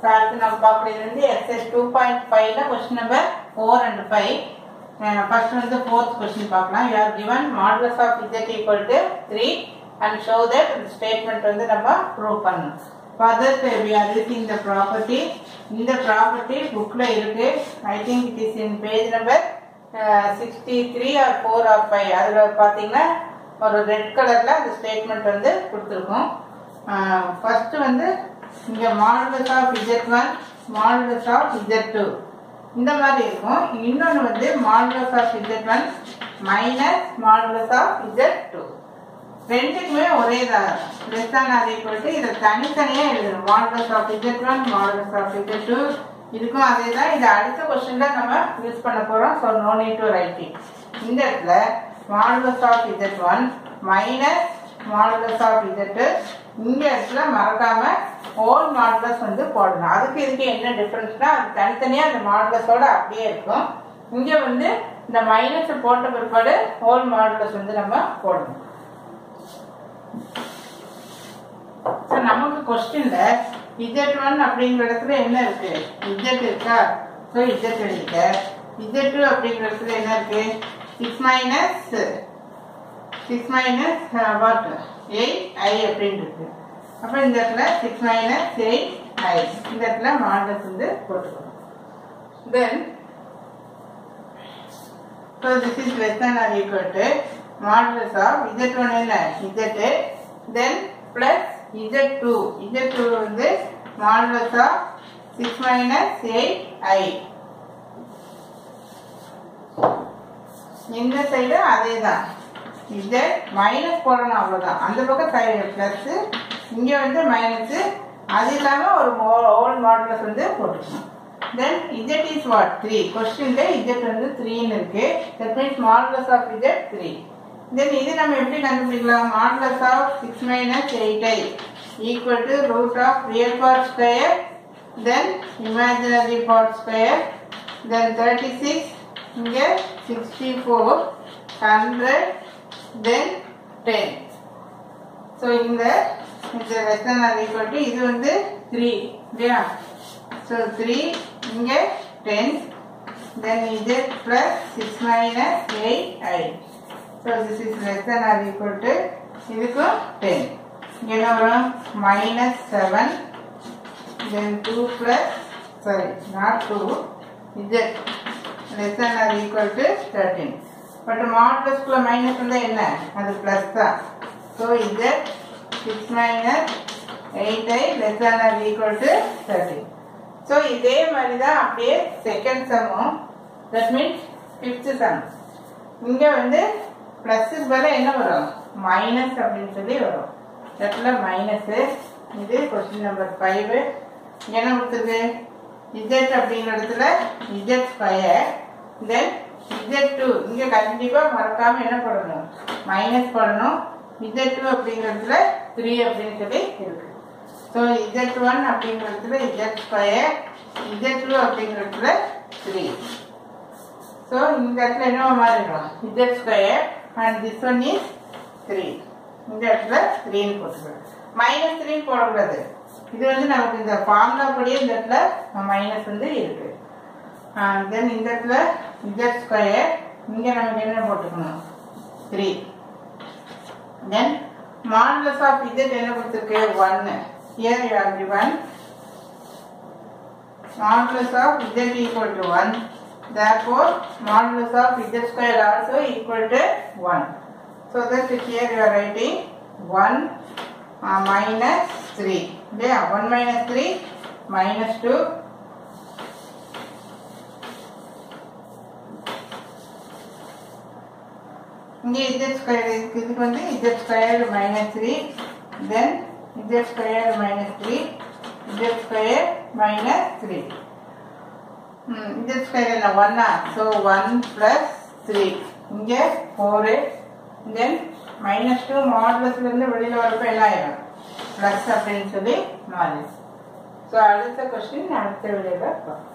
So அடுத்து நம்ம பார்க்கக்கூடியது வந்து எக்ஸஸ் டூ பாயிண்ட் ஃபைவ்ல question number four and five first வந்து ஃபோர்த் கொஸ்டின் பார்க்கலாம் you are given modulus of Z equal to three and show that இந்த ஸ்டேட்மெண்ட் வந்து நம்ம ப்ரூவ் பண்ணணும் further we are using the property இந்த property புக்கில் இருக்கு I think it is in page number sixty three or four or five அதில் பார்த்தீங்கன்னா ஒரு ரெட் கலரில் அந்த ஸ்டேட்மெண்ட் வந்து கொடுத்துருக்கோம் ஃபர்ஸ்ட் வந்து இங்கே modulus of Z one modulus of Z two இந்த மாதிரி இருக்கும் இன்னொன்று வந்து modulus of Z one minus modulus of Z two ரெண்டுக்குமே ஒரே தான் லெஸ் தான் ஆர் ஈக்குவல் டு இதை தனித்தனியாக எழுதணும் modulus of Z one modulus of Z two இதுக்கும் அதே தான் இது அடுத்த கொஸ்டின்ல நம்ம யூஸ் பண்ண போகிறோம் so no need to writing இந்த இடத்துல modulus of Z one minus modulus of Z இந்த இடத்துல மறக்காம ஹோல் மாடலஸ் வந்து போடணும் அதுக்கு இதுக்கு என்ன டிஃபரன்ஸ்னா அது தனித்தனியாக அந்த மாடலஸோட அப்படியே இருக்கும் இங்கே வந்து இந்த மைனஸ் போட்ட பிற்பாடு ஹோல் மாடலஸ் வந்து நம்ம போடணும் ஸோ நமக்கு கொஸ்டின்ல இஜெட் ஒன் அப்படிங்கிற இடத்துல என்ன இருக்கு இஜெட் இருக்கா ஸோ இஜெட் எழுதிக்க இஜெட் டூ அப்படிங்கிற இடத்துல என்ன இருக்கு six minus six minus what eight i அப்படின்னு இருக்கு அப்போ இந்த இடத்துல சிக்ஸ் மைனஸ் எயிட் ஐ இந்த இடத்துல மாடல்ஸ் வந்து போட்டுக்கணும் then so this is less than or equal to modulus of Z one என்ன Z then plus Z two Z two வந்து modulus of six minus eight i இந்த side அதே தான் Z minus போடணும் அவ்வளோதான் அந்த பக்கம் சைடு ப்ளஸ் இங்கே வந்து மைனஸ் அது இல்லாமல் ஒரு ஓல்ட் மாடலஸ் வந்து போட்டுக்கணும் then Z is what three கொஸ்டின்ல இஜெட் வந்து த்ரீன்னு இருக்கு that means modulus of Z three then இது நம்ம எப்படி கண்டுபிடிக்கலாம் modulus of six minus eight i equal to root of real part square then imaginary part square then thirty six இங்கே sixty four hundred then ten so இந்த இந்த lesson R equal to இது வந்து three இல்லையா so three இங்கே ten then இது plus six minus eight i so this is less than or equal to இதுக்கும் ten இங்கே என்ன வரும் minus seven then two plus sorry not two Z less than or equal to thirteen but மாடலஸ்குள்ள minus இருந்தால் என்ன அது plus தான் so Z six minus eight i less than or equal to thirteen so இதே மாதிரி தான் அப்படியே second சம்மும் that means fifth sum இங்கே வந்து ப்ளஸ்ஸுக்கு பதிலாக என்ன வரும் மைனஸ் அப்படின்னு சொல்லி வரும் இடத்துல மைனஸு இது கொஸ்டின் நம்பர் ஃபைவு என்ன கொடுத்துருக்கு இஜெட் அப்படிங்கிற இடத்துல Z square then Z two இங்கே கண்டிப்பாக மறக்காமல் என்ன போடணும் மைனஸ் போடணும் இஜெட் டூ அப்படிங்கிற இடத்துல த்ரீ அப்படின்னு சொல்லி இருக்கு ஸோ இஜெட் ஒன் அப்படிங்கிற இடத்துல இஜெட் ஸ்கொயர் இஜெட் டூ அப்படிங்கிற இடத்துல த்ரீ ஸோ இந்த இடத்துல என்ன மாறிடும் Z square and this one is three இந்த இடத்துல த்ரீன்னு போட்டுக்கலாம் மைனஸ் த்ரீன்னு போடக்கூடாது இது வந்து நமக்கு இந்த ஃபார்முலா படியே இந்த இடத்துல மைனஸ் வந்து இருக்கு தென் இந்த இடத்துல இஜெட் ஸ்கொயர் இங்கே நமக்கு என்ன போட்டுக்கணும் three then modulus of Z என்ன கொடுத்துருக்கு ஒன்னு here you are given modulus of z equal to 1 therefore modulus of z square also equal to 1 so that here you are writing 1 uh, minus 3 yeah 1 minus 3 minus 2 இங்கே z square இதுக்கு இதுக்கு வந்து z square minus three then z square minus three z square minus 3. Hmm, z square என்ன 1 so 1 plus 3 இங்கே 4 then minus 2 மாடுலஸ்ல இருந்து வெளியில வரப்ப என்ன ஆயிடும் பிளஸ் அப்படின்னு சொல்லி மாறி ஸோ அடுத்த கொஸ்டின் அடுத்த வீடியோவில் பார்ப்போம்